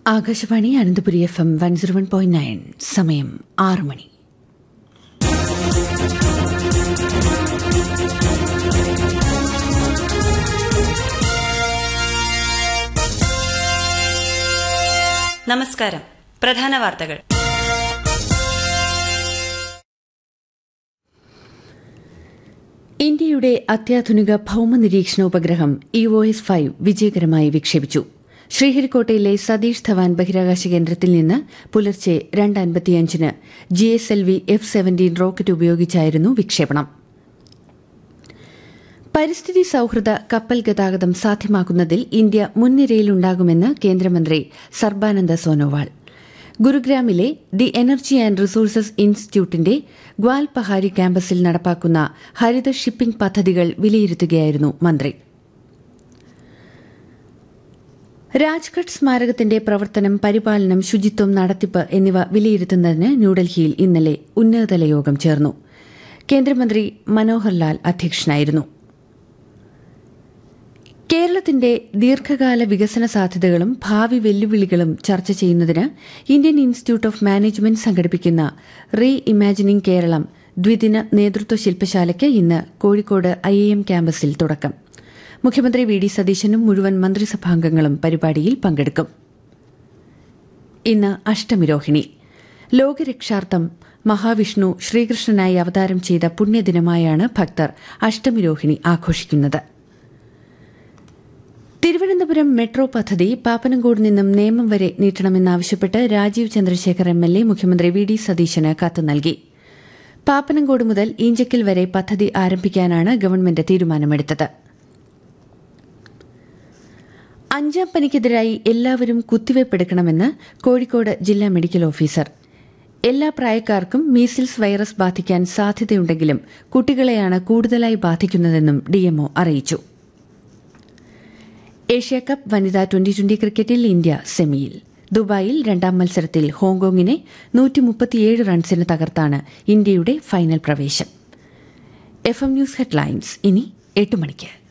Akashvani Ananthapuri F M one zero one point nine സമയം ആറ് മണി നമസ്കാരം പ്രധാന വാർത്തകൾ ഇന്ത്യയുടെ അത്യാധുനിക ഭൌമ നിരീക്ഷണ ഉപഗ്രഹം ഇ ഒ എസ് ഫൈവ് വിജയകരമായി വിക്ഷേപിച്ചു ശ്രീഹരിക്കോട്ടയിലെ സതീഷ് ധവാൻ ബഹിരാകാശ കേന്ദ്രത്തിൽ നിന്ന് പുലർച്ചെ രണ്ട് അൻപത്തിയഞ്ചിന് G S L V F seventeen rocket ഉപയോഗിച്ചായിരുന്നു വിക്ഷേപണം പരിസ്ഥിതി സൌഹൃദ കപ്പൽ ഗതാഗതം സാധ്യമാക്കുന്നതിൽ ഇന്ത്യ മുൻനിരയിലുണ്ടാകുമെന്ന് കേന്ദ്രമന്ത്രി സർബാനന്ദ സോനോവാൾ ഗുരുഗ്രാമിലെ ദി എനർജി ആൻഡ് റിസോഴ്സസ് ഇൻസ്റ്റിറ്റ്യൂട്ടിന്റെ ഗ്വാൽ പഹാരി ക്യാമ്പസിൽ നടപ്പാക്കുന്ന ഹരിത ഷിപ്പിംഗ് പദ്ധതികൾ വിലയിരുത്തുകയായിരുന്നു മന്ത്രി രാജ്ഘട്ട് സ്മാരകത്തിന്റെ പ്രവർത്തനം പരിപാലനം ശുചിത്വം നടത്തിപ്പ് എന്നിവ വിലയിരുത്തുന്നതിന് ന്യൂഡൽഹിയിൽ ഇന്നലെ ഉന്നതതല യോഗം ചേർന്നു കേന്ദ്രമന്ത്രി മനോഹർ ലാൽ അധ്യക്ഷനായിരുന്നു കേരളത്തിന്റെ ദീർഘകാല വികസന സാധ്യതകളും ഭാവി വെല്ലുവിളികളും ചർച്ച ചെയ്യുന്നതിന് ഇന്ത്യൻ ഇൻസ്റ്റിറ്റ്യൂട്ട് ഓഫ് മാനേജ്മെന്റ് സംഘടിപ്പിക്കുന്ന റീ ഇമാജിനിംഗ് കേരളം ദ്വിദിന നേതൃത്വ ശില്പശാലയ്ക്ക് ഇന്ന് കോഴിക്കോട് ഐ എം ക്യാമ്പസിൽ തുടക്കം മുഖ്യമന്ത്രി വി ഡി സതീശനും മുഴുവൻ മന്ത്രിസഭാംഗങ്ങളും പരിപാടിയിൽ പങ്കെടുക്കും ഇന്ന് അഷ്ടമിരോഹിണി ലോകരക്ഷാർത്ഥം മഹാവിഷ്ണു ശ്രീകൃഷ്ണനായി അവതാരം ചെയ്ത പുണ്യദിനമായാണ് ഭക്തർ അഷ്ടമിരോഹിണി ആഘോഷിക്കുന്നത് തിരുവനന്തപുരം മെട്രോ പദ്ധതി പാപ്പനംകോട് നിന്നും നേമം വരെ നീട്ടണമെന്നാവശ്യപ്പെട്ട് Rajeev Chandrasekhar M L A മുഖ്യമന്ത്രി വി ഡി സതീശന് കത്ത് നൽകി പാപ്പനംകോട് മുതൽ ഈഞ്ചക്കൽ വരെ പദ്ധതി ആരംഭിക്കാനാണ് ഗവൺമെന്റ് തീരുമാനമെടുത്തത് അഞ്ചാം പനിക്കെതിരായി എല്ലാവരും കുത്തിവയ്പ്പെടുക്കണമെന്ന് കോഴിക്കോട് ജില്ലാ മെഡിക്കൽ ഓഫീസർ എല്ലാ പ്രായക്കാർക്കും മീസിൽസ് വൈറസ് ബാധിക്കാൻ സാധ്യതയുണ്ടെങ്കിലും കുട്ടികളെയാണ് കൂടുതലായി ബാധിക്കുന്നതെന്നും ഡിഎംഒ അറിയിച്ചു ഏഷ്യാകപ്പ് വനിതാ ട്വന്റി ട്വന്റി ക്രിക്കറ്റിൽ ഇന്ത്യ സെമിയിൽ ദുബായിൽ രണ്ടാം മത്സരത്തിൽ ഹോങ്കോങ്ങിനെ നൂറ്റിമുപ്പത്തിയേഴ് റൺസിന് തകർത്താണ് ഇന്ത്യയുടെ ഫൈനൽ പ്രവേശം എഫ് എം ന്യൂസ് ഹെഡ്ലൈൻസ് ഇനി എട്ട് മണിക്ക്